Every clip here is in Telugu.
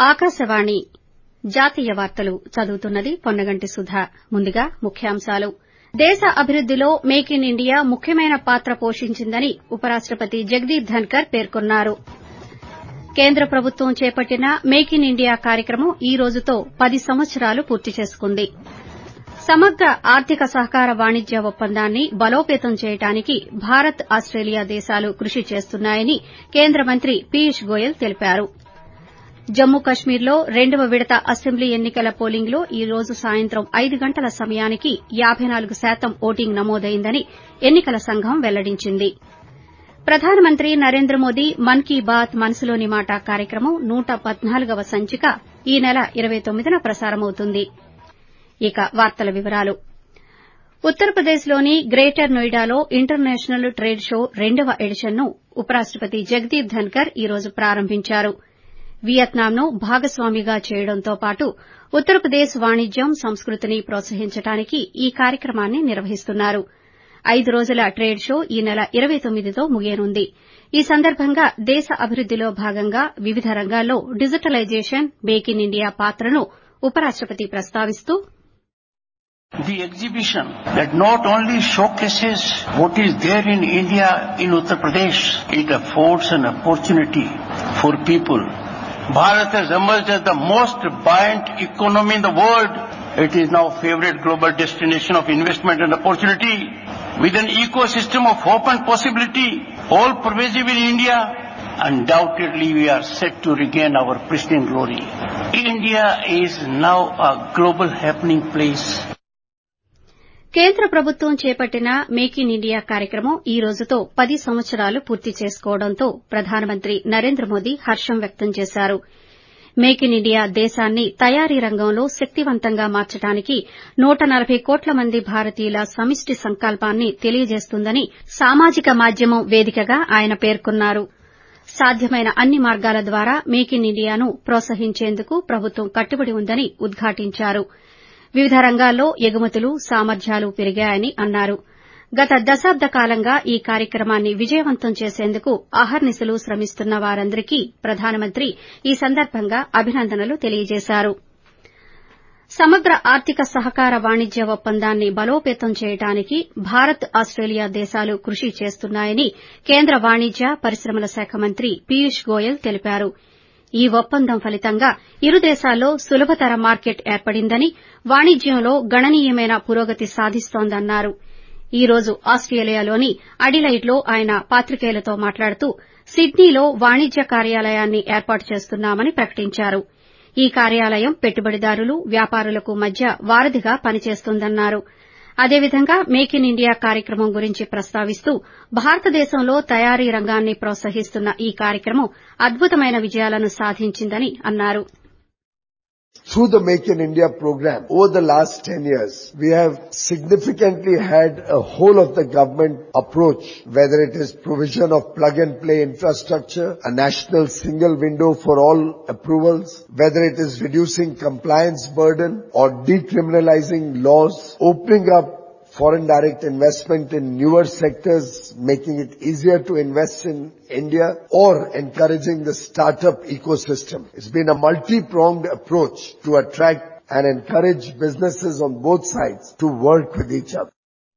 ఆకాశవాణి జాతీయ వార్తలు చదువుతున్నది పొన్నగంటి సుధ ముందుగా ముఖ్యాంశాలు దేశ అభివృద్దిలో మేక్ ఇన్ ఇండియా ముఖ్యమైన పాత్ర పోషించిందని ఉపరాష్టపతి జగదీప్ ధన్కర్ పేర్కొన్నారు కేంద్ర ప్రభుత్వం చేపట్టిన మేక్ ఇన్ ఇండియా కార్యక్రమం ఈ రోజుతో పది సంవత్సరాలు పూర్తి చేసుకుంది సమగ్ర ఆర్థిక సహకార వాణిజ్య ఒప్పందాన్ని బలోపేతం చేయడానికి భారత్ ఆస్టేలియా దేశాలు కృషి చేస్తున్నాయని కేంద్ర మంత్రి పీయూష్ గోయల్ తెలిపారు జమ్మూ కశ్మీర్లో రెండవ విడత అసెంబ్లీ ఎన్ని కల పోలింగ్లో ఈ రోజు సాయంత్రం ఐదు గంటల సమయానికి యాబై నాలుగు శాతం ఓటింగ్ నమోదైందని ఎన్ని కల సంఘం వెల్లడించింది ప్రధానమంత్రి నరేంద్ర మోదీ మన్ కీ బాత్ మనసులోని మాట కార్యక్రమం నూట పద్నాలుగవ సంచిక ఈ నెల ఇరవై తొమ్మిదిన ప్రసారమవుతుంది ఇక వార్తల వివరాలు ఉత్తరప్రదేశ్లోని గ్రేటర్ నోయిడాలో ఇంటర్నేషనల్ ట్రేడ్ షో రెండవ ఎడిషన్ను ఉపరాష్టపతి జగదీప్ ధన్కర్ ఈ రోజు ప్రారంభించారు వియత్నాంను భాగస్వామిగా చేయడంతో పాటు ఉత్తరప్రదేశ్ వాణిజ్యం సంస్కృతిని ప్రోత్సహించడానికి ఈ కార్యక్రమాన్ని నిర్వహిస్తున్నారు ఐదు రోజుల ట్రేడ్ షో ఈ నెల ఇరవై తొమ్మిదితో ముగియనుంది ఈ సందర్భంగా దేశ అభివృద్దిలో భాగంగా వివిధ రంగాల్లో డిజిటలైజేషన్ మేక్ ఇన్ ఇండియా పాత్రను ఉపరాష్టపతి ప్రస్తావిస్తూ The exhibition that not only showcases what is there in India in Uttar Pradesh, it affords an opportunity for people. Bharat has emerged as the most buoyant economy in the world. It is now a favorite global destination of investment and opportunity. With an ecosystem of hope and possibility, all pervasive in India, undoubtedly we are set to regain our pristine glory. India is now a global happening place. కేంద్ర ప్రభుత్వం చేపట్టిన మేక్ ఇన్ ఇండియా కార్యక్రమం ఈ రోజుతో పది సంవత్సరాలు పూర్తి చేసుకోవడంతో ప్రధానమంత్రి నరేంద్ర మోదీ హర్షం వ్యక్తం చేశారు మేక్ ఇన్ ఇండియా దేశాన్ని తయారీ రంగంలో శక్తివంతంగా మార్చడానికి నూట నలబై కోట్ల మంది భారతీయుల సమిష్టి సంకల్పాన్ని తెలియజేస్తుందని సామాజిక మాధ్యమం వేదికగా ఆయన పేర్కొన్నారు సాధ్యమైన అన్ని మార్గాల ద్వారా మేక్ ఇన్ ఇండియాను ప్రోత్సహించేందుకు ప్రభుత్వం కట్టుబడి ఉందని ఉద్ఘాటించారు వివిధ రంగాల్లో ఎగుమతులు సామర్థ్యాలు పెరిగాయని అన్నారు గత దశాబ్ద కాలంగా ఈ కార్యక్రమాన్ని విజయవంతం చేసేందుకు అహర్నిశలు శ్రమిస్తున్న వారందరికీ ప్రధానమంత్రి ఈ సందర్భంగా అభినందనలు తెలియజేశారు సమగ్ర ఆర్థిక సహకార వాణిజ్య ఒప్పందాన్ని బలోపేతం చేయడానికి భారత్ ఆస్టేలియా దేశాలు కృషి చేస్తున్నాయని కేంద్ర వాణిజ్య పరిశ్రమల శాఖ మంత్రి పీయూష్ గోయల్ తెలిపారు ఈ ఒప్పందం ఫలితంగా ఇరు దేశాల్లో సులభతర మార్కెట్ ఏర్పడిందని వాణిజ్యంలో గణనీయమైన పురోగతి సాధిస్తోందన్నారు ఈ రోజు ఆస్టేలియాలోని అడిలైడ్లో ఆయన పాత్రికేయులతో మాట్లాడుతూ సిడ్నీలో వాణిజ్య కార్యాలయాన్ని ఏర్పాటు చేస్తున్నామని ప్రకటించారు ఈ కార్యాలయం పెట్టుబడిదారులు వ్యాపారులకు మధ్య వారధిగా పనిచేస్తుందన్నారు అదేవిధంగా మేక్ ఇన్ ఇండియా కార్యక్రమం గురించి ప్రస్తావిస్తూ భారతదేశంలో తయారీ రంగాన్ని ప్రోత్సహిస్తున్న ఈ కార్యక్రమం అద్భుతమైన విజయాలను సాధించిందని అన్నారు Through the Make in India program, over the last 10 years, we have significantly had a whole of the government approach, whether it is provision of plug and play infrastructure, a national single window for all approvals, whether it is reducing compliance burden or decriminalizing laws, opening up foreign direct investment in newer sectors, making it easier to invest in India or encouraging the startup ecosystem. It's been a multi-pronged approach to attract and encourage businesses on both sides to work with each other.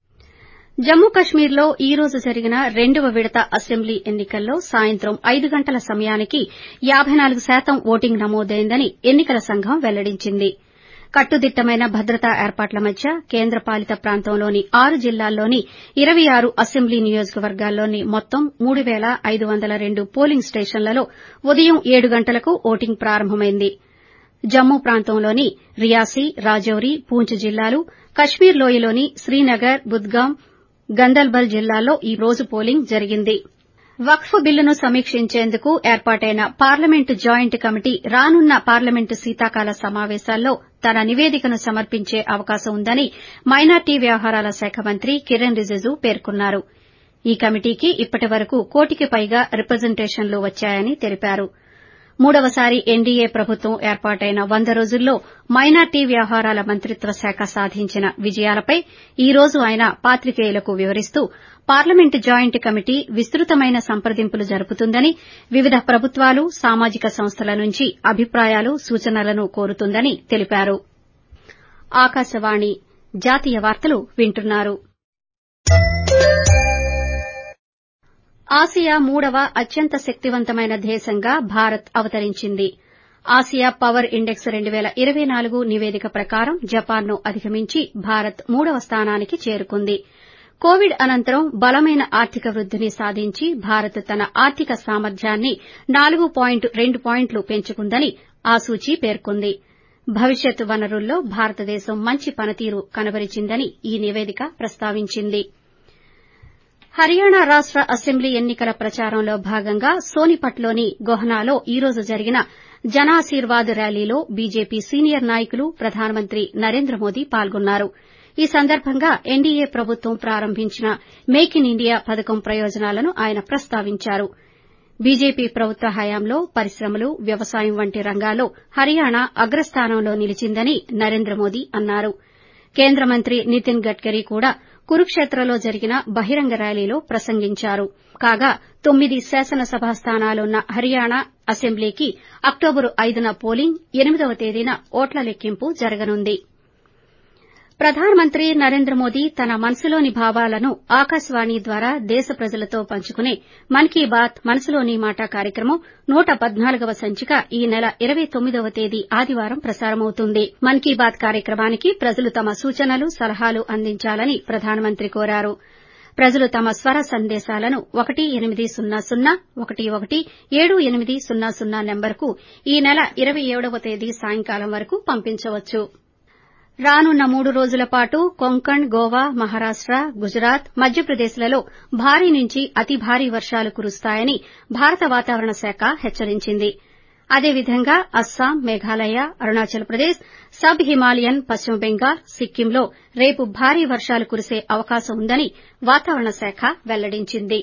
Jammu కశ్మీర్లో ఈ రోజు జరిగిన రెండవ విడత అసెంబ్లీ ఎన్ని కల్లో సాయంత్రం ఐదు గంటల సమయానికి యాబై నాలుగు శాతం ఓటింగ్ నమోదైందని ఎన్ని కల సంఘం వెల్లడించింది కట్టుదిట్టమైన భద్రతా ఏర్పాట్ల మధ్య కేంద్రపాలిత ప్రాంతంలోని ఆరు జిల్లాల్లోని ఇరవై ఆరు అసెంబ్లీ నియోజకవర్గాల్లోని మొత్తం మూడు పేల ఐదు వందల రెండు పోలింగ్ స్టేషన్లలో ఉదయం ఏడు గంటలకు ఓటింగ్ ప్రారంభమైంది జమ్మూ ప్రాంతంలోని రియాసీ రాజౌరి పూంచ్ జిల్లాలు కశ్మీర్ లోయలోని శ్రీనగర్ బుద్గాం గందల్బల్ జిల్లాల్లో ఈ రోజు పోలింగ్ జరిగింది వక్ఫ్ బిల్లును సమీక్షించేందుకు ఏర్పాటైన పార్లమెంటు జాయింట్ కమిటీ రానున్న పార్లమెంటు శీతాకాల సమావేశాల్లో తన నివేదికను సమర్పించే అవకాశం ఉందని మైనార్టీ వ్యవహారాల శాఖ మంత్రి కిరణ్ రిజిజు పేర్కొన్నారు ఈ కమిటీకి ఇప్పటి వరకు కోటికి పైగా రిప్రజెంటేషన్లు వచ్చాయని తెలిపారు మూడవసారి ఎన్డీఏ ప్రభుత్వం ఏర్పాటైన వంద రోజుల్లో మైనార్టీ వ్యవహారాల మంత్రిత్వ శాఖ సాధించిన విజయాలపై ఈ రోజు ఆయన పాత్రికేయులకు వివరిస్తూ పార్లమెంటు జాయింట్ కమిటీ విస్తృతమైన సంప్రదింపులు జరుపుతుందని వివిధ ప్రభుత్వాలు సామాజిక సంస్థల నుంచి అభిప్రాయాలు సూచనలను కోరుతుందని తెలిపారు ఆకాశవాణి జాతీయ వార్తలు వింటున్నారు ఆసియా మూడవ అత్యంత శక్తివంతమైన దేశంగా భారత్ అవతరించింది ఆసియా పవర్ ఇండెక్స్ రెండు పేల ఇరవై నాలుగు నివేదిక ప్రకారం జపాన్ను అధిగమించి భారత్ మూడవ స్థానానికి చేరుకుంది కోవిడ్ అనంతరం బలమైన ఆర్థిక వృద్దిని సాధించి భారత్ తన ఆర్థిక సామర్థ్యాన్ని నాలుగు పాయింట్ రెండు పాయింట్లు పెంచుకుందని ఆ సూచీ పేర్కొంది భవిష్యత్ వనరుల్లో భారతదేశం మంచి పనితీరు కనబరిచిందని ఈ నివేదిక ప్రస్తావించింది హర్యానా రాష్ట అసెంబ్లీ ఎన్ని కల ప్రచారంలో భాగంగా సోనిపట్లోని గొహనాలో ఈ రోజు జరిగిన జనాశీర్వాద్ ర్యాలీలో బీజేపీ సీనియర్ నాయకులు ప్రధానమంత్రి నరేంద్ర మోదీ పాల్గొన్నారు ఈ సందర్భంగా ఎన్డీఏ ప్రభుత్వం ప్రారంభించిన మేక్ ఇన్ ఇండియా పథకం ప్రయోజనాలను ఆయన ప్రస్తావించారు బీజేపీ ప్రభుత్వ హయాంలో పరిశ్రమలు వ్యవసాయం వంటి రంగాల్లో హర్యానా అగ్రస్థానంలో నిలిచిందని నరేంద్ర మోదీ అన్నారు కేంద్ర మంత్రి నితిన్ గడ్కరీ కూడా కురుక్షేత్రలో జరిగిన బహిరంగ ర్యాలీలో ప్రసంగించారు కాగా తొమ్మిది శాసనసభ స్థానాలున్న హర్యానా అసెంబ్లీకి అక్టోబరు ఐదున పోలింగ్ ఎనిమిదవ తేదీన ఓట్ల లెక్కింపు జరగనుంది ప్రధానమంత్రి నరేంద్ర మోదీ తన మనసులోని భావాలను ఆకాశవాణి ద్వారా దేశ ప్రజలతో పంచుకునే మన్ కీ బాత్ మనసులోని మాట కార్యక్రమం నూట పద్నాలుగవ సంచిక ఈ నెల ఇరవై తొమ్మిదవ తేదీ ఆదివారం ప్రసారమవుతుంది మన్ కీ బాత్ కార్యక్రమానికి ప్రజలు తమ సూచనలు సలహాలు అందించాలని ప్రధానమంత్రి కోరారు ప్రజలు తమ స్వర సందేశాలను ఒకటి ఎనిమిది సున్నా సున్నా ఒకటి ఒకటి ఏడు ఎనిమిది సున్నా సున్నా నెంబర్కు ఈ నెల ఇరవై ఏడవ తేదీ సాయంకాలం వరకు పంపించవచ్చు రానున్న మూడు రోజుల పాటు కొంకణ్ గోవా మహారాష్ట గుజరాత్ మధ్యప్రదేశ్లలో భారీ నుంచి అతి భారీ వర్షాలు కురుస్తాయని భారత వాతావరణ శాఖ హెచ్చరించింది అదేవిధంగా అస్సాం మేఘాలయ అరుణాచల్ ప్రదేశ్ సబ్ హిమాలయన్ పశ్చిమ బెంగాల్ సిక్కింలో రేపు భారీ వర్షాలు కురిసే అవకాశం ఉందని వాతావరణ శాఖ వెల్లడించింది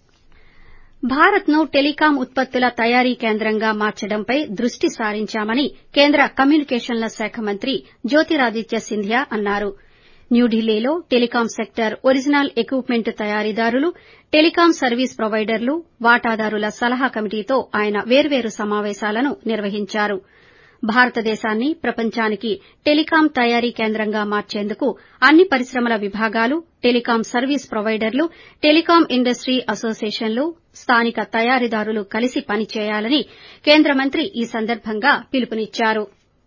భారత్ను టెలికాం ఉత్పత్తుల తయారీ కేంద్రంగా మార్చడంపై దృష్టి సారించామని కేంద్ర కమ్యూనికేషన్ల శాఖ మంత్రి జ్యోతిరాదిత్య సింధియా అన్నారు న్యూఢిల్లీలో టెలికాం సెక్టర్ ఒరిజినల్ ఎక్విప్మెంట్ తయారీదారులు టెలికాం సర్వీస్ ప్రొవైడర్లు వాటాదారుల సలహా కమిటీతో ఆయన వేర్వేరు సమావేశాలను నిర్వహించారు భారతదేశాన్ని ప్రపంచానికి టెలికాం తయారీ కేంద్రంగా మార్చేందుకు అన్ని పరిశ్రమల విభాగాలు టెలికాం సర్వీస్ ప్రొవైడర్లు టెలికాం ఇండస్టీ అసోసియేషన్లు స్థానిక తయారీదారులు కలిసి పనిచేయాలని కేంద్ర మంత్రి ఈ సందర్భంగా పిలుపునిచ్చారు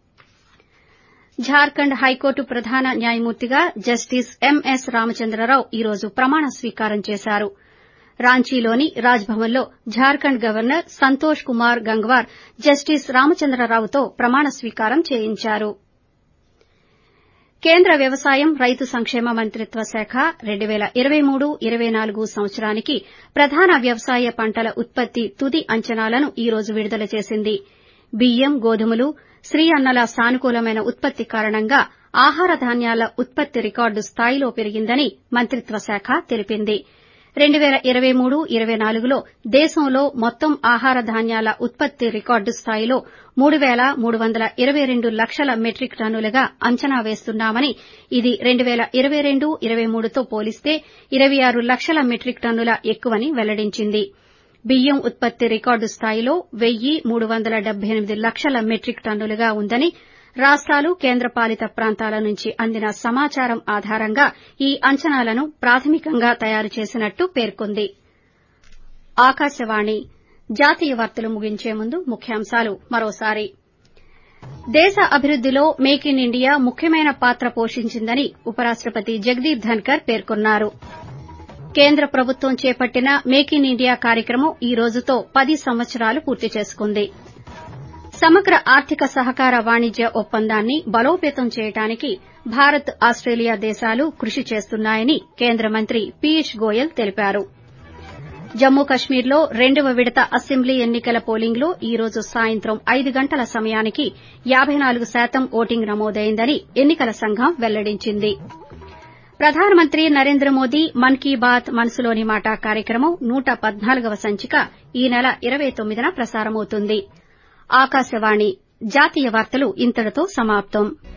జార్ఖండ్ హైకోర్టు ప్రధాన న్యాయమూర్తిగా జస్టిస్ ఎంఎస్ రామచంద్రరావు ఈ రోజు ప్రమాణ స్వీకారం చేశారు రాంచీలోని రాజ్ భవన్లో జార్ఖండ్ గవర్నర్ సంతోష్ కుమార్ గంగ్వార్ జస్టిస్ రామచంద్రరావుతో ప్రమాణ స్వీకారం చేయించారు కేంద్ర వ్యవసాయం రైతు సంక్షేమ మంత్రిత్వ శాఖ రెండు పేల ఇరవై మూడు ఇరవై నాలుగు సంవత్సరానికి ప్రధాన వ్యవసాయ పంటల ఉత్పత్తి తుది అంచనాలను ఈ రోజు విడుదల చేసింది బియ్యం గోధుమలు శ్రీ అన్నల సానుకూలమైన ఉత్పత్తి కారణంగా ఆహార ధాన్యాల ఉత్పత్తి రికార్డు స్థాయిలో పెరిగిందని మంత్రిత్వ శాఖ తెలిపింది రెండు పేల ఇరవై మూడు ఇరవై నాలుగులో దేశంలో మొత్తం ఆహార ధాన్యాల ఉత్పత్తి రికార్డు స్థాయిలో మూడు పేల మూడు వందల ఇరవై రెండు లక్షల మెట్రిక్ టన్నులుగా అంచనా వేస్తున్నామని ఇది రెండు పేల ఇరవై రెండు ఇరవై మూడుతో పోలిస్తే ఇరవై ఆరు లక్షల మెట్రిక్ టన్నుల ఎక్కువని వెల్లడించింది బియ్యం ఉత్పత్తి రికార్డు స్థాయిలో వెయ్యి మూడు వందల డెబ్బై ఎనిమిది లక్షల మెట్రిక్ టన్నులుగా ఉందని రాష్టాలు కేంద్రపాలిత ప్రాంతాల నుంచి అందిన సమాచారం ఆధారంగా ఈ అంచనాలను ప్రాథమికంగా తయారు చేసినట్టు పేర్కొంది ఆకాశవాణి జాతీయ వార్తలు ముగించే ముందు ముఖ్యాంశాలు మరోసారి దేశ అభివృద్దిలో మేక్ ఇన్ ఇండియా ముఖ్యమైన పాత్ర పోషించిందని ఉపరాష్టపతి జగదీప్ ధన్కర్ పేర్కొన్నారు కేంద్ర ప్రభుత్వం చేపట్టిన మేక్ ఇన్ ఇండియా కార్యక్రమం ఈ రోజుతో పది సంవత్సరాలు పూర్తి చేసుకుంది సమగ్ర ఆర్థిక సహకార వాణిజ్య ఒప్పందాన్ని బలోపేతం చేయడానికి భారత్ ఆస్టేలియా దేశాలు కృషి చేస్తున్నాయని కేంద్ర మంత్రి పీయూష్ గోయల్ తెలిపారు జమ్మూ కశ్మీర్లో రెండవ విడత అసెంబ్లీ ఎన్ని కల పోలింగ్లో ఈ రోజు సాయంత్రం ఐదు గంటల సమయానికి యాబై నాలుగు శాతం ఓటింగ్ నమోదైందని ఎన్ని కల సంఘం వెల్లడించింది ప్రధానమంత్రి నరేంద్ర మోదీ మన్ కీ బాత్ మనసులోని మాట కార్యక్రమం నూట పద్నాలుగవ సంచిక ఈ నెల ఇరవై తొమ్మిదిన ప్రసారమవుతుంది ఆకాశవాణి జాతీయ వార్తలు ఇంతటితో సమాప్తం